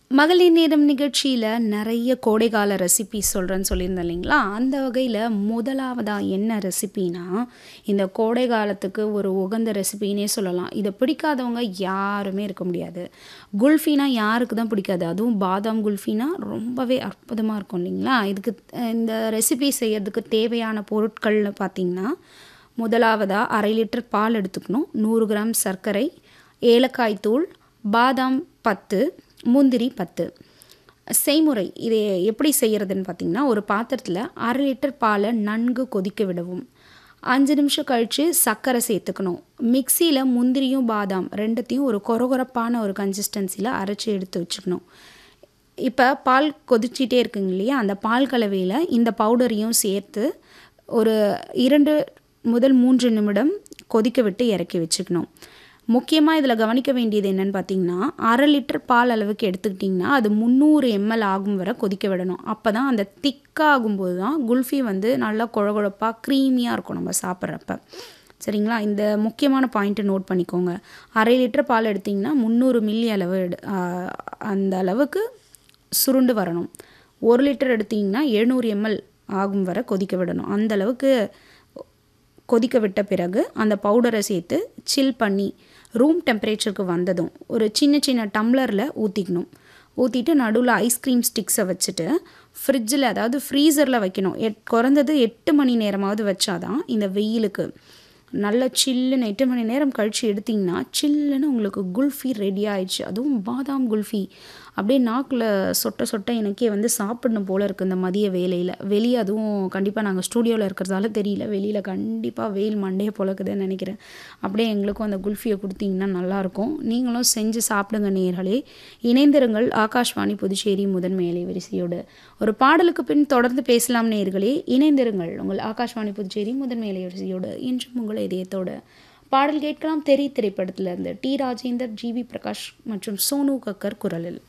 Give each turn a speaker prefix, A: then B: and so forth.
A: மகளிர் நேரம் நிகழ்ச்சியில் நிறைய கோடைகால ரெசிபி சொல்கிறேன்னு சொல்லியிருந்தேன் இல்லைங்களா அந்த வகையில் முதலாவதாக என்ன ரெசிபினா இந்த கோடை காலத்துக்கு ஒரு உகந்த ரெசிபின்னே சொல்லலாம் இதை பிடிக்காதவங்க யாருமே இருக்க முடியாது குல்ஃபினா யாருக்கு தான் பிடிக்காது அதுவும் பாதாம் குல்ஃபினா ரொம்பவே அற்புதமாக இருக்கும் இல்லைங்களா இதுக்கு அஹ், இந்த ரெசிபி செய்யறதுக்கு தேவையான பொருட்கள்னு பார்த்தீங்கன்னா முதலாவதாக அரை லிட்டர் பால் எடுத்துக்கணும் நூறு கிராம் சர்க்கரை ஏலக்காய் தூள் பாதாம் பத்து முந்திரி பத்து செய்முறை இதை எப்படி செய்கிறதுன்னு பார்த்தீங்கன்னா ஒரு பாத்திரத்தில் அரை லிட்டர் பாலை நன்கு கொதிக்க விடவும் அஞ்சு நிமிஷம் கழித்து சர்க்கரை சேர்த்துக்கணும் மிக்சியில் முந்திரியும் பாதாம் ரெண்டுத்தையும் ஒரு கொரகொரப்பான ஒரு கன்சிஸ்டன்சியில் அரைச்சி எடுத்து வச்சுக்கணும் இப்போ பால் கொதிச்சிட்டே இருக்குங்க இல்லையா அந்த பால் கலவையில் இந்த பவுடரையும் சேர்த்து ஒரு இரண்டு முதல் மூன்று நிமிடம் கொதிக்க விட்டு இறக்கி வச்சுக்கணும் முக்கியமாக இதில் கவனிக்க வேண்டியது என்னன்னு பார்த்தீங்கன்னா அரை லிட்டர் பால் அளவுக்கு எடுத்துக்கிட்டிங்கன்னா அது முந்நூறு எம்எல் ஆகும் வரை கொதிக்க விடணும் அப்போ தான் அந்த திக்காகும்போது தான் குல்ஃபி வந்து நல்லா குழகுழப்பாக க்ரீமியாக இருக்கும் நம்ம சாப்பிட்றப்ப சரிங்களா இந்த முக்கியமான பாயிண்ட்டை நோட் பண்ணிக்கோங்க அரை லிட்டர் பால் எடுத்திங்கன்னா முந்நூறு மில்லி அளவு எடு ஆ, அந்த அளவுக்கு சுருண்டு வரணும் ஒரு லிட்டர் எடுத்திங்கன்னா எழுநூறு எம்எல் ஆகும் வரை கொதிக்க விடணும் அந்த அளவுக்கு கொதிக்க விட்ட பிறகு அந்த பவுடரை சேர்த்து சில் பண்ணி ரூம் டெம்பரேச்சருக்கு வந்ததும் ஒரு சின்ன சின்ன டம்ளரில் ஊற்றிக்கணும் ஊற்றிட்டு நடுவில் ஐஸ்கிரீம் ஸ்டிக்ஸை வச்சுட்டு ஃப்ரிட்ஜில் அதாவது ஃப்ரீசரில் வைக்கணும் எட் குறைந்தது எட்டு மணி நேரமாவது வச்சாதான் இந்த வெயிலுக்கு நல்ல சில்லுன்னு எட்டு மணி நேரம் கழித்து எடுத்திங்கன்னா சில்லுன்னு உங்களுக்கு குல்ஃபி ரெடி ஆயிடுச்சு அதுவும் பாதாம் குல்ஃபி அப்படியே நாக்கில் சொட்ட சொட்ட எனக்கே வந்து சாப்பிடணும் போல் இருக்குது இந்த மதிய வேலையில் வெளியே அதுவும் கண்டிப்பாக நாங்கள் ஸ்டூடியோவில் இருக்கிறதால தெரியல வெளியில் கண்டிப்பாக வெயில் மண்டையை பொழக்குதுன்னு நினைக்கிறேன் அப்படியே எங்களுக்கும் அந்த குல்ஃபியை கொடுத்தீங்கன்னா நல்லாயிருக்கும் நீங்களும் செஞ்சு சாப்பிடுங்க நேர்களே இணைந்திருங்கள் ஆகாஷ்வாணி புதுச்சேரி முதன்மை அலைவரிசையோடு ஒரு பாடலுக்கு பின் தொடர்ந்து பேசலாம் நேர்களே இணைந்திருங்கள் உங்கள் ஆகாஷ்வாணி புதுச்சேரி முதன்மை அலைவரிசையோடு இன்றும் உங்கள் இதயத்தோடு பாடல் கேட்கலாம் தெரி திரைப்படத்தில் இருந்து T Rajendar G V Prakash மற்றும் சோனு கக்கர் குரலில்